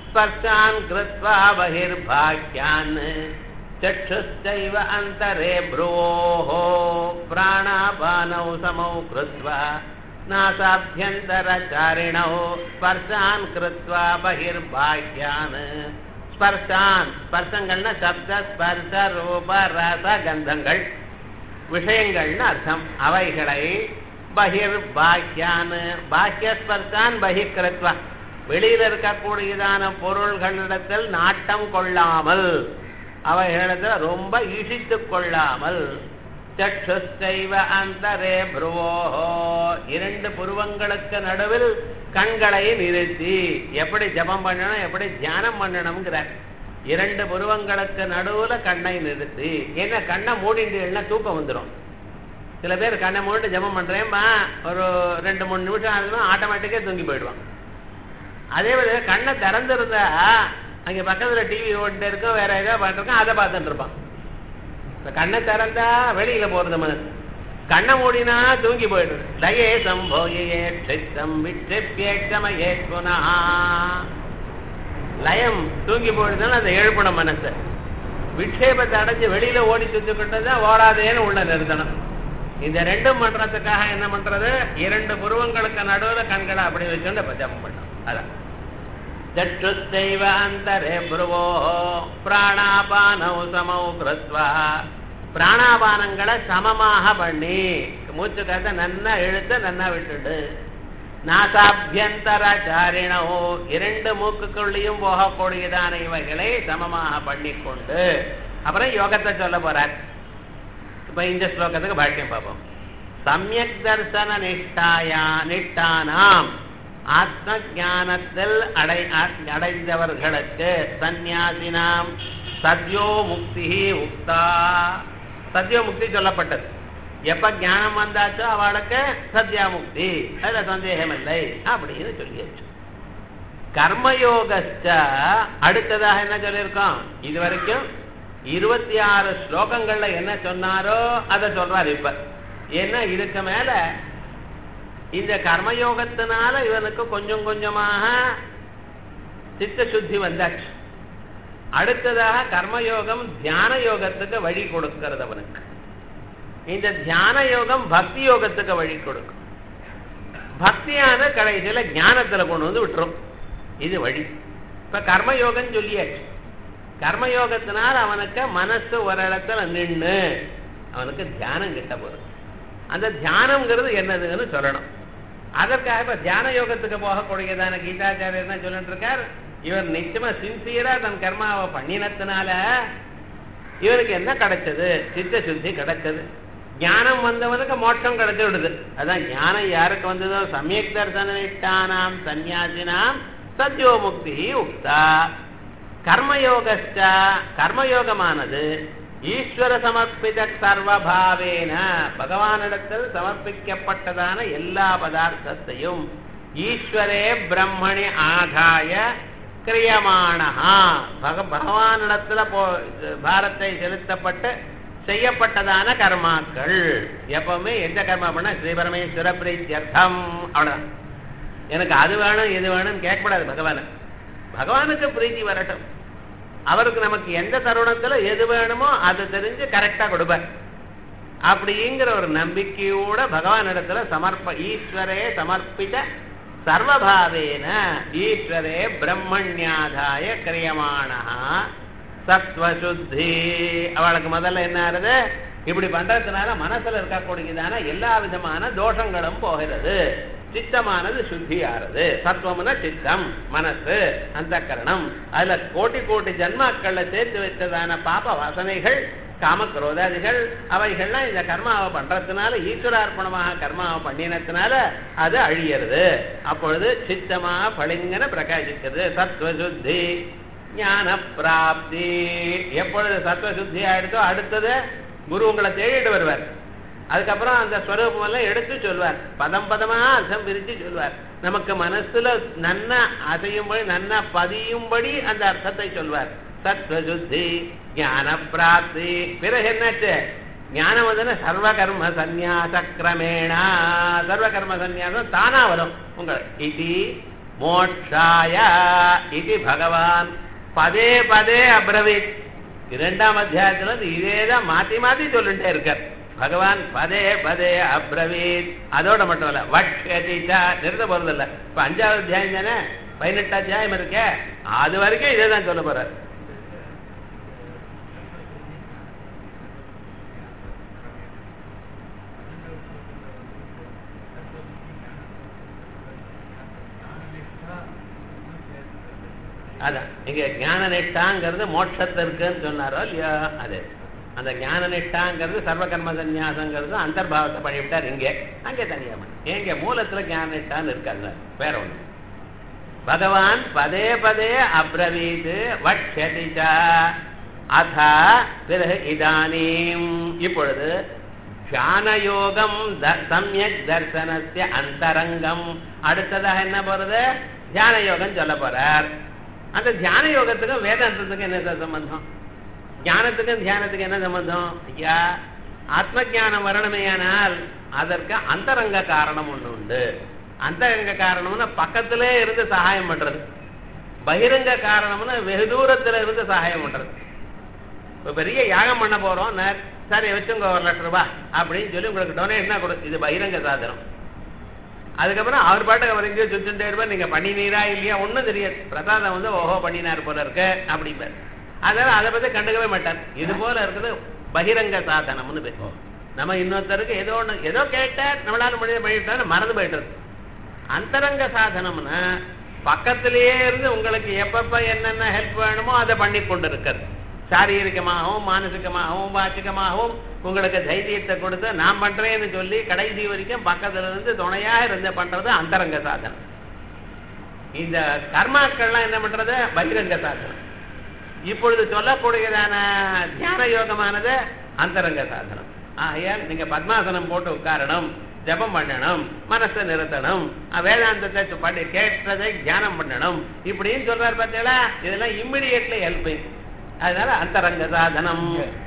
ஸ்பர்ஷான் கிருத்வா பகிர்பாக்கியான் चक्षुश्चैव अन्तरे भ्रुवोः प्राणापानौ समौ कृत्वा नासाभ्यन्तरचारिणौ स्पर्शान् कृत्वा बहिर्बाह्यान् ஸ்பர்ஷான் ஸ்பர்சங்கள்னா சப்த ஸ்பர்ச ரூப ரச கந்தங்கள் விஷயங்கள்னு அர்த்தம் அவைகளை பகிர் பாக்கியான் பாக்கிய ஸ்பர்சான் பகிர்கிருத்வா வெளியில இருக்கக்கூடியதான பொருள்களிடத்தில் நாட்டம் கொள்ளாமல் அவைகளிடத்தில் ரொம்ப ஈஷித்து கொள்ளாமல் சற்றுஸ்தைவ அந்தரே புருவோஹோ இரண்டு புருவங்களுக்கு நடுவில் கண்களை நிறுத்தி எப்படி ஜபம் பண்ணணும் எப்படி தியானம் பண்ணணுங்கிறார் இரண்டு புருவங்களுக்கு நடுவுல கண்ணை நிறுத்தி என்ன கண்ணை மூடிட்டு தூக்கம் வந்துடும் சில பேர் கண்ணை மூடிட்டு ஜபம் பண்றேன்மா ஒரு ரெண்டு மூணு நிமிஷம் ஆகுதுன்னா ஆட்டோமேட்டிக்கா தூங்கி போயிடுவான் அதே மாதிரி கண்ணை திறந்திருந்தா அங்க பக்கத்துல டிவி ஓடிட்டு இருக்கும் வேற ஏதாவது பண்ணிருக்கோம் அதை பார்த்துட்டு இருப்பான் இப்ப கண்ணை திறந்தா வெளியில போறது மனசு கண்ணை மூடினா தூங்கி போயிடுது லயே சம்போயே க்ஷித்தம் விட்சமயே புனா லயம் தூங்கி போயிடுதுன்னா அதை எழுப்பணும் மனசை விட்சேபத்தை அடைஞ்சு வெளியில ஓடி சுத்துக்கிட்டது ஓடாதேன்னு உள்ள நிறுத்தணும் இந்த ரெண்டும் பண்றதுக்காக என்ன பண்றது இரண்டு புருவங்களுக்கு நடுவுல கண்களை அப்படி வச்சுட்டு ஜபம் பண்ணணும் அதான் चक्षुश्चैव अन्तरे भ्रुवोः பிராணாபானௌ சமௌ கிருத்வா பிராணாபானங்களை சமமாக பண்ணி மூச்சு காத்த நன்னா இழுத்து நன்னா விட்டுடு நாசாபியந்தராச்சாரிணோ இரண்டு மூக்குக்குள்ளேயும் போகக்கூடியதான இவைகளை சமமாக பண்ணிக்கொண்டு அப்புறம் யோகத்தை சொல்ல போறார் இப்ப இந்த ஸ்லோகத்துக்கு பாஷ்யம் பார்ப்போம் சமயக் தர்சன நிஷ்டாயா நிஷ்டானாம் ஆத்ம ஞானத்தில் அடை அடைந்தவர்களுக்கு சந்நியாசினாம் சத்யோ முக்தி உக்தா சத்யோ முக்தி சொல்லப்பட்டது எப்ப ஞானம் வந்தாச்சோ அவளுக்கு சத்யா முக்தி அதுல சந்தேகம் இல்லை அப்படின்னு சொல்லியாச்சு கர்மயோகஸ்ட அடுத்ததாக என்ன சொல்லியிருக்கோம் இது வரைக்கும் இருபத்தி ஆறு ஸ்லோகங்கள்ல என்ன சொன்னாரோ அதை சொல்றாரு இப்ப ஏன்னா இதுக்கு மேல இந்த கர்மயோகத்தினால இவனுக்கு கொஞ்சம் கொஞ்சமாக சித்த சுத்தி வந்தாச்சு அடுத்ததாக கர்மயோகம் தியான யோகத்துக்கு வழி கொடுக்கிறது அவனுக்கு இந்த தியான யோகம் பக்தி யோகத்துக்கு வழி கொடுக்கும் பக்தியான கடைசியில ஞானத்துல கொண்டு வந்து விட்டுரும் இது வழி இப்ப கர்மயோகம் சொல்லியாச்சு கர்மயோகத்தினால் அவனுக்கு மனசு ஒரு இடத்துல நின்று அவனுக்கு தியானம் கிட்ட போறது அந்த தியானம்ங்கிறது என்னதுன்னு சொல்லணும் அதற்காக இப்ப தியான யோகத்துக்கு போகக்கூடியதான கீதாச்சாரியர் என்ன சொல்லிட்டு இருக்கார் இவர் நிச்சயமா சின்சியரா தன் கர்மாவை பண்ணினத்தினால இவருக்கு என்ன கிடைச்சது சித்த சுத்தி கிடைச்சது ஞானம் வந்தவனுக்கு மோட்சம் கிடைச்சு விடுது அதான் ஞானம் யாருக்கு வந்ததோ சமயக் தர்சனிஷ்டானாம் சந்நியாசினாம் சத்யோ முக்தி உக்தா கர்மயோகஸ்ட கர்மயோகமானது ஈஸ்வர சமர்ப்பித சர்வபாவேன பகவானிடத்தில் சமர்ப்பிக்கப்பட்டதான எல்லா பதார்த்தத்தையும் ஈஸ்வரே பிரம்மணி ஆதாய கிரியமானஹா பக பகவானிடத்துல போ பாரத்தை செலுத்தப்பட்டு செய்யப்பட்டதான கர்மாக்கள் எப்பவுமே எந்த கர்மா பண்ண ஸ்ரீபரமேஸ்வர பிரீத்தியர்த்தம் அவ்வளவுதான் எனக்கு அது வேணும் இது வேணும்னு கேட்கக்கூடாது பகவான பகவானுக்கு பிரீத்தி வரட்டும் அவருக்கு நமக்கு எந்த தருணத்துல எது வேணுமோ அதை தெரிஞ்சு கரெக்டா கொடுப்பார் அப்படிங்கிற ஒரு நம்பிக்கையோட பகவான் இடத்துல சமர்ப்ப ஈஸ்வரே சமர்ப்பித சர்வபாவேன ஈஸ்வரே பிரம்மண்யாதாய கிரியமானா சத்வசுத்தி அவளுக்கு முதல்ல என்ன ஆறுது இப்படி பண்றதுனால மனசுல இருக்கக்கூடியதான எல்லா விதமான தோஷங்களும் போகிறது சித்தமானது சுத்தியாறது சத்துவம்னா சித்தம் மனசு அந்த கரணம் அதுல கோட்டி கோட்டி ஜன்மாக்கள்ல சேர்த்து வைத்ததான பாப வாசனைகள் காமக்ரோதாதிகள் அவைகள்லாம் இந்த கர்மாவை பண்றதுனால ஈஸ்வரார்ப்பணமாக கர்மாவை பண்ணினதுனால அது அழியறது அப்பொழுது சித்தமா பளிங்கன பிரகாசிக்கிறது சத்வசுத்தி ஞான பிராப்தி எப்பொழுது சத்வசுத்தி ஆயிடுதோ அடுத்தது குரு உங்களை தேடிட்டு வருவார் அதுக்கப்புறம் அந்த ஸ்வரூபம் எல்லாம் எடுத்து சொல்வார் பதம் பதமா அர்த்தம் பிரித்து சொல்வார் நமக்கு மனசுல நன்ன அசையும்படி நன்ன பதியும்படி அந்த அர்த்தத்தை சொல்வார் சத்வசுத்தி ஞான பிராப்தி பிறகு என்னாச்சு ஞானம் வந்து சர்வ கர்ம சந்நியாச கிரமேணா சர்வ கர்ம சந்நியாசம் தானா வரும் உங்கள் இது மோட்சாய இது பகவான் பதே பதே அப்ரவீத் இரண்டாம் அத்தியாயத்துல இருந்து இதேதான் மாத்தி மாத்தி சொல்லிட்டே இருக்கார் பகவான் பதே பதே அப்ரவீத் அதோட மட்டும் இல்ல வட்சதிச்சா நிறுத்த போறது இல்ல இப்ப அஞ்சாவது அத்தியாயம் தானே பதினெட்டு அத்தியாயம் இருக்கே அது வரைக்கும் இதே தான் சொல்ல போறார் அதான் இங்க ஞான நிஷ்டாங்கிறது மோட்சத்திற்குன்னு சொன்னாரோ இல்லையா அது அந்த ஞான நிஷ்டாங்கிறது சர்வகர்ம சந்நியாசங்கிறது அந்தர்பாவத்தை பண்ணிவிட்டார் இங்கே அங்கே தனியா பண்ணி எங்க மூலத்துல ஞான நிஷ்டான்னு இருக்காங்க வேற ஒண்ணு பகவான் பதே பதே அப்ரவீத் வட்சதிச்சா அத பிறகு இதானீம் இப்பொழுது தியானயோகம் த- சம்யக் தர்சனஸ்ய அந்தரங்கம் அடுத்ததாக என்ன போறது தியான யோகம் சொல்ல போறார் அந்த தியான யோகத்துக்கும் வேதாந்தத்துக்கும் என்ன சார் சம்பந்தம் ஞானத்துக்கும் தியானத்துக்கும் என்ன சம்பந்தம் ஐயா ஆத்ம ஞானம் வரணுமேயானால் அதற்கு அந்தரங்க காரணம் ஒண்ணு உண்டு அந்தரங்க காரணம்னா பக்கத்திலே இருந்து சகாயம் பண்றது பகிரங்க காரணம்னா வெகு தூரத்துல இருந்து சகாயம் பண்றது இப்ப பெரிய யாகம் பண்ண போறோம் ந- சரி வச்சுங்க ஒரு லட்சம் ரூபாய் அப்படின்னு சொல்லி உங்களுக்கு டொனேஷனா கொடு இது பகிரங்க சாதனம் அதுக்கப்புறம் அவர் பாட்டுக்கு அவர் எங்கேயோ சுச்சுட்டே இருப்பார் நீங்க பண்ணினீரா இல்லையா ஒண்ணும் தெரியாது பிரசாதம் வந்து ஓஹோ பண்ணினார் போல இருக்கு அப்படிம்பார் அதனால அதை பத்தி கண்டுக்கவே மாட்டார் இது போல இருக்குது பகிரங்க சாதனம்னு பேர் நம்ம இன்னொருத்தருக்கு ஏதோ ஒண்ணு ஏதோ கேட்டார் நம்மளால முடிய பண்ணிட்டாரு மறந்து போயிட்டது அந்தரங்க சாதனம்னா பக்கத்திலேயே இருந்து உங்களுக்கு எப்பப்ப என்னென்ன ஹெல்ப் வேணுமோ அதை பண்ணி கொண்டு இருக்கிறது சாரீரிகமாகவும் மானசிகமாகவும் வாச்சிகமாகவும் உங்களுக்கு தைரியத்தை கொடுத்து நான் பண்றேன்னு சொல்லி கடைசி வரைக்கும் பக்கத்துல இருந்து துணையாக இருந்து பண்றது அந்தரங்க சாதனம் இந்த கர்மாக்கள்லாம் என்ன பண்றது பகிரங்க சாதனம் இப்பொழுது சொல்லக்கூடியதான தியான யோகமானது அந்தரங்க சாதனம் ஆகையால் நீங்க பத்மாசனம் போட்டு உட்காரணும் ஜபம் பண்ணணும் மனசை நிறுத்தணும் அஹ் வேதாந்தத்தை சு- பண்ணி கேட்டதை தியானம் பண்ணணும் இப்படின்னு சொல்றாரு பார்த்தீங்களா இதெல்லாம் இம்மிடியட்லி ஹெல்பிங் அதனால அந்தரங்க சாதனம்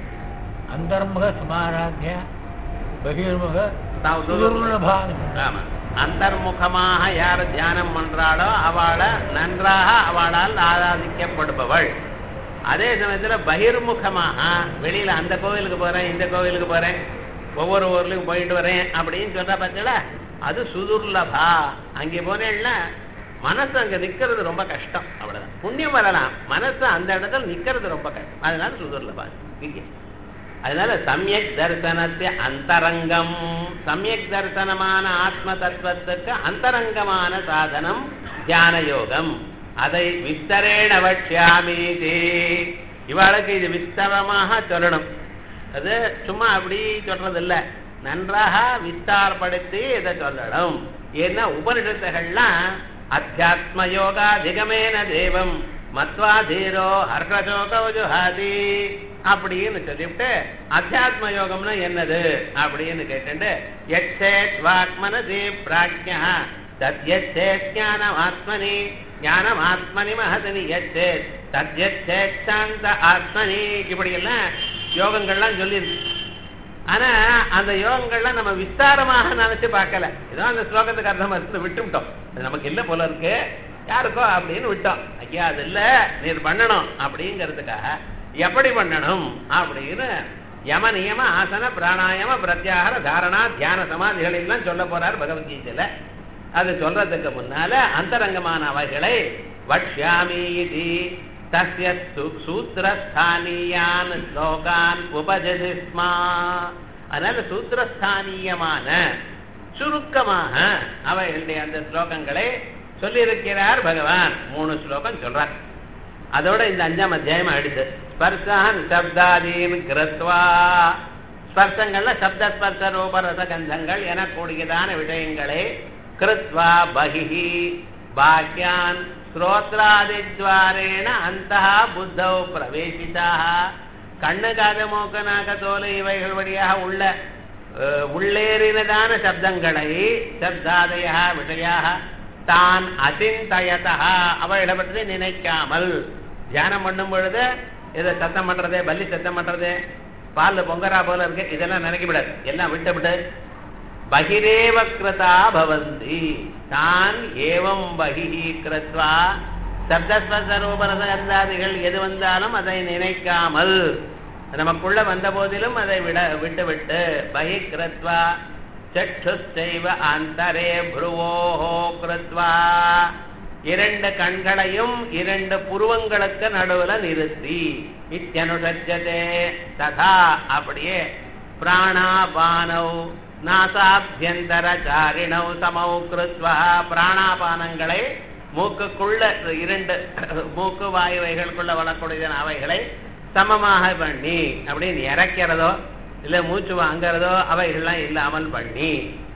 அந்தர்முக சமாராத்திய பகிர்முக தாவு சுதுர்லபானி. ஆமா அந்தர்முகமாக யார் தியானம் பண்றாளோ அவளை நன்றாக அவளால் ஆராதிக்கப்படுபவள் அதே சமயத்துல பகிர்முகமாக வெளியில அந்த கோவிலுக்கு போறேன் இந்த கோவிலுக்கு போறேன் ஒவ்வொரு ஊர்லயும் போயிட்டு வரேன் அப்படின்னு சொன்னா பார்த்தீங்களா அது சுதுர்லபா அங்கே போனேன்னா மனசு அங்க நிக்கிறது ரொம்ப கஷ்டம் அவ்வளவுதான் புண்ணியம் வரலாம் மனசு அந்த இடத்துல நிக்கிறது ரொம்ப கஷ்டம் அதனால சுதுர்லபா இங்கே அதனால சமயக் தரிசனத்தை அந்தரங்கம் சமயக் தரிசனமான ஆத்ம தத்துவத்துக்கு அந்தரங்கமான சாதனம் தியான யோகம் அதை விஸ்தரேண வட்சியாமீதி இவளுக்கு இது விஸ்தரமாக சொல்லணும் அது சும்மா அப்படி சொல்றது இல்ல நன்றாக விஸ்தாரப்படுத்தி இதை சொல்லணும் ஏன்னா உபனிஷத்துகள்லாம் அத்தியாத்ம யோகா திகமேன தேவம் மத்வா தீரோ ஹர்ஷசோகோஜுஹாதி அப்படின்னு சொல்லிவிட்டு அத்தியாத்ம யோகம்னா என்னது அப்படின்னு கேட்டுட்டு எச்சேத் வாக்மனசி பிராஜ்யா தத்யச்சேத் ஞானம் ஆத்மனி ஞானம் ஆத்மனி மகதனி எச்சேத் தத்யச்சேத் சாந்த ஆத்மனி இப்படி எல்லாம் யோகங்கள்லாம் சொல்லியிருக்கு ஆனா அந்த யோகங்கள்லாம் நம்ம விஸ்தாரமாக நினைச்சு பார்க்கல ஏதோ அந்த ஸ்லோகத்துக்கு அர்த்தம் இருந்து விட்டுவிட்டோம் அது நமக்கு இல்ல போல இருக்கு யாருக்கோ அப்படின்னு விட்டோம் ஐயா அது இல்ல நீர் பண்ணணும் அப்படிங்கிறதுக்காக எப்படி பண்ணணும் அப்படின்னு யம நியம ஆசன பிராணாயாம பிரத்யாகார தாரணா தியான சமாதிகள் எல்லாம் சொல்ல போறார் பகவத்கீதையில அது சொல்றதுக்கு முன்னால அந்தரங்கமான அவைகளை வட்சியாமி இது தஸ்ய சு- சூத்திரஸ்தானியான் ஸ்லோகான் உபஜதி ஸ்மா அதனால சூத்திரஸ்தானியமான சுருக்கமாக அவைகளுடைய அந்த ஸ்லோகங்களை சொல்லியிருக்கிறார் பகவான் மூணு ஸ்லோகம் சொல்றார் அதோட இந்த அஞ்சாம் அத்தியாயம் ஆயிடுது ஸ்பர்சான் சப்தாதீன் கிருத்வா ஸ்பர்சங்கள்ல சப்த ஸ்பர்ச ரூப ரசகந்தங்கள் எனக்கூடியதான விஷயங்களை கிருத்வா பகிஹி பாக்யான் ஸ்ரோத்ராதித்வாரேண அந்த புத்தௌ பிரவேசிதாக கண்ணு காது மூக்கு நாக்க தோல் இவைகள் வழியாக உள்ள அஹ், உள்ளேறினதான சப்தங்களை சப்தாதயா விஷயாக தான் அசிந்தயதா அவைகளை பற்றி நினைக்காமல் தியானம் பண்ணும் பொழுது இதை சத்தம் பண்றது பல்லி சத்தம் பண்றது பால்ல பொங்கரா போல இருக்கு இதெல்லாம் நினைக்க விடாது எல்லாம் விட்டு விட்டு பகிரேவ கிருதா பவந்தி தான் ஏவம் பகிஹி கிருத்வா சப்தஸ்வரூபரசகந்தாதிகள் எது வந்தாலும் அதை நினைக்காமல் நமக்குள்ள வந்த போதிலும் அதை விட விட்டு விட்டு பகி கிருத்வா சற்றுச்சைவ அந்தரே புருவோஹோ கிருத்வா இரண்டு கண்களையும் இரண்டு புருவங்களுக்கு நடுவுல நிறுத்தி இத்தியனுஷஜதே ததா அப்படியே பிராணாபானவ் நாசாபியந்தரச்சாரிணவ் சமௌ கிருத்வா பிராணாபானங்களை மூக்குக்குள்ள இரண்டு மூக்கு வாயுவைகளுக்குள்ள வரக்கூடிய அவைகளை சமமாக பண்ணி அப்படின்னு இறக்கிறதோ இல்ல மூச்சு வாங்கிறதோ அவைகள்லாம் இல்லாமல் பண்ணி